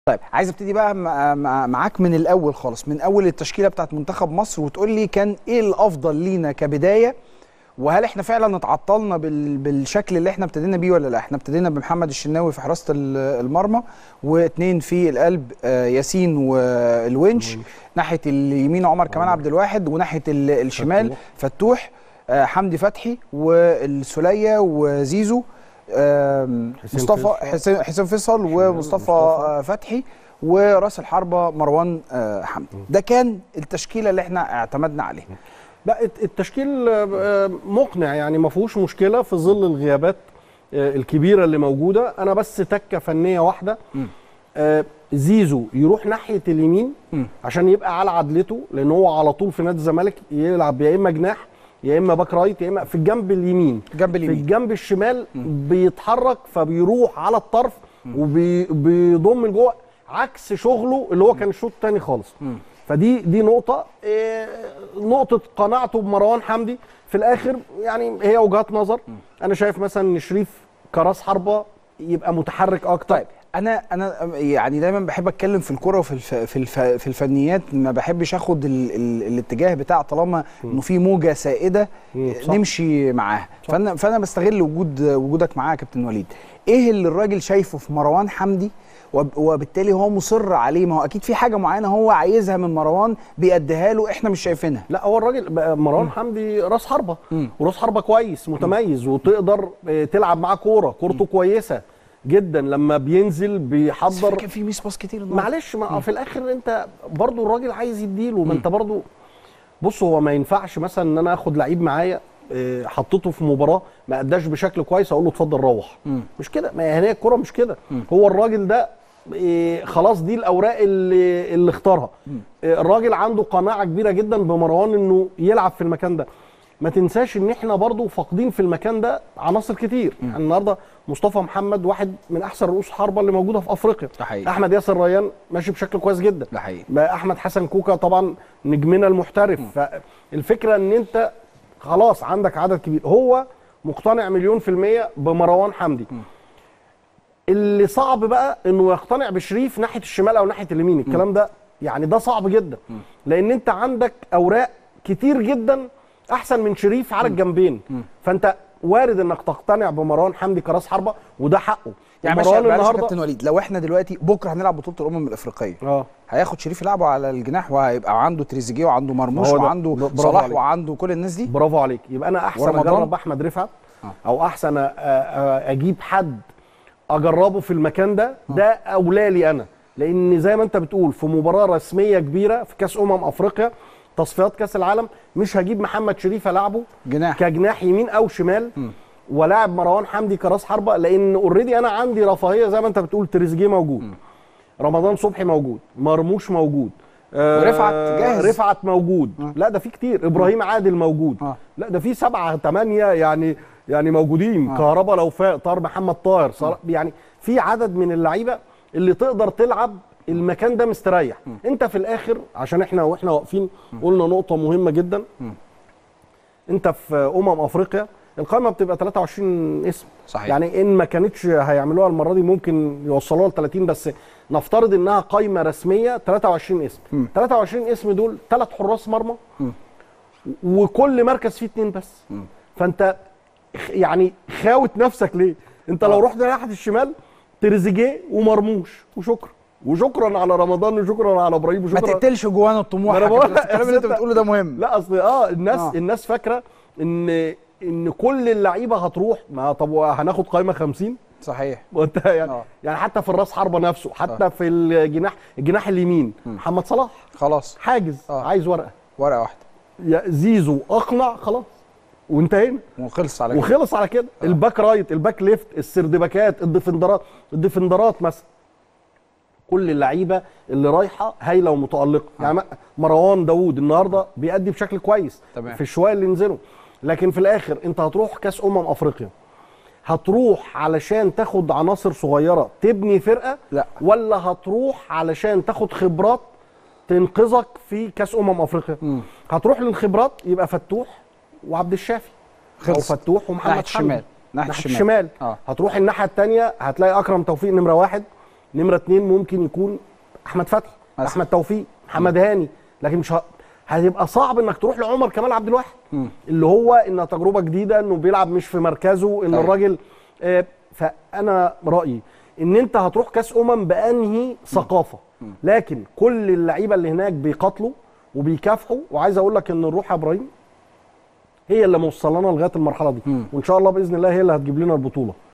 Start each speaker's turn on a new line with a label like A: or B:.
A: طيب عايز ابتدي بقى مع- مع- معاك من الاول خالص من اول التشكيله بتاعت منتخب مصر وتقول لي كان ايه الافضل لينا كبدايه وهل احنا فعلا اتعطلنا بال... بالشكل اللي احنا ابتدينا بيه ولا لا احنا ابتدينا بمحمد الشناوي في حراسه ال- المرمى واثنين في القلب آه، ياسين والونش ناحيه اليمين عمر كمال عبد الواحد وناحيه ال- الشمال
B: فتوح.
A: فتوح آه، حمدي فتحي والسوليه وزيزو آم،
B: حسين
A: مصطفى
B: فيصل.
A: حسين حسين فيصل ومصطفى
B: مصطفى.
A: آه، فتحي وراس الحربه مروان آه، حمدي ده كان التشكيله اللي احنا اعتمدنا عليها
B: لا الت- التشكيل آه، مقنع يعني ما فيهوش مشكله في ظل الغيابات آه، الكبيره اللي موجوده انا بس تكه فنيه واحده
A: مم.
B: آه، زيزو يروح ناحيه اليمين
A: مم.
B: عشان يبقى على عدلته لان هو على طول في نادي الزمالك يلعب يا اما جناح يا اما باك رايت يا اما في الجنب اليمين
A: جنب
B: في
A: اليمين
B: الجنب الشمال بيتحرك فبيروح على الطرف وبيضم لجوه عكس شغله اللي هو كان الشوط الثاني خالص
A: مم.
B: فدي دي نقطة إيه، نقطة قناعته بمروان حمدي في الآخر يعني هي وجهات نظر أنا شايف مثلا إن شريف كراس حربة يبقى متحرك أكتر
A: طيب انا انا يعني دايما بحب اتكلم في الكوره وفي الف في الف في الفنيات ما بحبش اخد ال ال الاتجاه بتاع طالما انه في موجه سائده
B: مم، صح.
A: نمشي معاها فانا فانا بستغل وجود وجودك معايا يا كابتن وليد ايه اللي الراجل شايفه في مروان حمدي وب- وبالتالي هو مصر عليه ما هو اكيد في حاجه معينه هو عايزها من مروان بيأديها له احنا مش شايفينها
B: لا هو الراجل بقى مروان حمدي راس حربة
A: مم.
B: وراس حربة كويس متميز وتقدر آه، تلعب معاه كورة كورته كويسة جدا لما بينزل
A: بس
B: بيحضر
A: كان في ميس باس كتير النهارده
B: معلش ما في الاخر انت برضو الراجل عايز يديله ما انت برضو بص هو ما ينفعش مثلا ان انا اخد لعيب معايا اه، حطيته في مباراه ما اداش بشكل كويس اقول له اتفضل روح
A: مم.
B: مش كده ما هي الكوره مش كده هو الراجل ده اه، خلاص دي الاوراق اللي اللي اختارها اه، الراجل عنده قناعه كبيره جدا بمروان انه يلعب في المكان ده ما تنساش ان احنا برضو فاقدين في المكان ده عناصر كتير يعني النهارده مصطفى محمد واحد من احسن رؤوس حربه اللي موجوده في افريقيا
A: ده حقيقي.
B: احمد ياسر ريان ماشي بشكل كويس جدا
A: ده حقيقي
B: بقى احمد حسن كوكا طبعا نجمنا المحترف فالفكره ان انت خلاص عندك عدد كبير هو مقتنع مليون في المية بمروان حمدي اللي صعب بقى انه يقتنع بشريف ناحيه الشمال او ناحيه اليمين الكلام ده يعني ده صعب جدا لان انت عندك اوراق كتير جدا احسن من شريف على الجنبين فانت وارد انك تقتنع بمروان حمدي كراس حربه وده حقه
A: يعني ماشي
B: ومروان
A: معلش يا كابتن وليد لو احنا دلوقتي بكره هنلعب بطوله الامم الافريقيه
B: اه
A: هياخد شريف يلعبه على الجناح وهيبقى عنده تريزيجيه وعنده مرموش
B: هو ده.
A: وعنده
B: برافو
A: صلاح
B: عليك.
A: وعنده كل الناس دي
B: برافو عليك يبقى انا احسن
A: ورمضان؟
B: اجرب احمد رفعت
A: آه.
B: او احسن أ- أ- اجيب حد اجربه في المكان ده ده اولى لي انا لان زي ما انت بتقول في مباراه رسميه كبيره في كاس امم افريقيا تصفيات كاس العالم مش هجيب محمد شريف العبه
A: جناح
B: كجناح يمين او شمال ولاعب مروان حمدي كراس حربه لان اوريدي انا عندي رفاهيه زي ما انت بتقول تريزيجيه موجود رمضان صبحي موجود مرموش موجود آه،
A: ورفعت جاهز.
B: رفعت موجود لا ده في كتير ابراهيم عادل موجود
A: آه.
B: لا ده في سبعه ثمانيه يعني يعني موجودين
A: آه.
B: كهربا لو فاق طار محمد طاهر صار يعني في عدد من اللعيبه اللي تقدر تلعب المكان ده مستريح انت في الاخر عشان احنا واحنا واقفين قلنا نقطه مهمه جدا انت في امم افريقيا القائمه بتبقى 23 اسم
A: صحيح.
B: يعني ان ما كانتش هيعملوها المره دي ممكن يوصلوها ل 30 بس نفترض انها قائمه رسميه 23 اسم
A: مم.
B: 23 اسم دول ثلاث حراس مرمى وكل مركز فيه اتنين بس فانت خ- يعني خاوت نفسك ليه انت لو
A: آه.
B: رحت ناحيه الشمال تريزيجيه ومرموش وشكرا وشكرا على رمضان وشكرا على ابراهيم
A: ما
B: وشكرا
A: تقتلش جوانا الطموح
B: ما أنا
A: يا
B: بقول
A: كابتن،
B: لك،
A: الكلام اللي انت
B: أصل أنت-
A: بتقوله ده مهم
B: لا اصل اه الناس
A: آه.
B: آه. الناس فاكره ان ان كل اللعيبه هتروح ما طب هناخد قائمه 50
A: صحيح
B: وانت يعني
A: آه.
B: يعني حتى في الراس حربه نفسه حتى في الجناح الجناح اليمين محمد صلاح
A: خلاص
B: حاجز
A: آه.
B: عايز ورقه
A: ورقه واحده
B: يا زيزو اقنع خلاص وانتهينا
A: وخلص على كده
B: وخلص على كده الباك رايت الباك ليفت السردباكات الديفندرات الديفندرات مثلا كل اللعيبه اللي رايحه هايله ومتالقه يعني مروان داوود النهارده بيأدي بشكل كويس
A: تمام.
B: في الشويه اللي نزلوا لكن في الاخر انت هتروح كاس امم افريقيا هتروح علشان تاخد عناصر صغيره تبني فرقه
A: لا.
B: ولا هتروح علشان تاخد خبرات تنقذك في كاس امم افريقيا
A: مم.
B: هتروح للخبرات يبقى فتوح وعبد الشافي او
A: خلص.
B: فتوح ومحمد
A: ناحية
B: حمدي.
A: الشمال. ناحية
B: ناحيه
A: الشمال.
B: الشمال
A: آه.
B: هتروح الناحيه الثانيه هتلاقي اكرم توفيق نمره واحد نمره اتنين ممكن يكون احمد فتحي
A: مثلا.
B: احمد توفيق محمد هاني لكن مش ه... هيبقى صعب انك تروح لعمر كمال عبد الواحد اللي هو انها تجربه جديده انه بيلعب مش في مركزه ان
A: أيوة.
B: الراجل آه، فانا رايي ان انت هتروح كاس امم بانهي ثقافه لكن كل اللعيبه اللي هناك بيقاتلوا وبيكافحوا وعايز اقول لك ان الروح يا ابراهيم هي اللي موصلانا لغايه المرحله دي وان شاء الله باذن الله هي اللي هتجيب لنا البطوله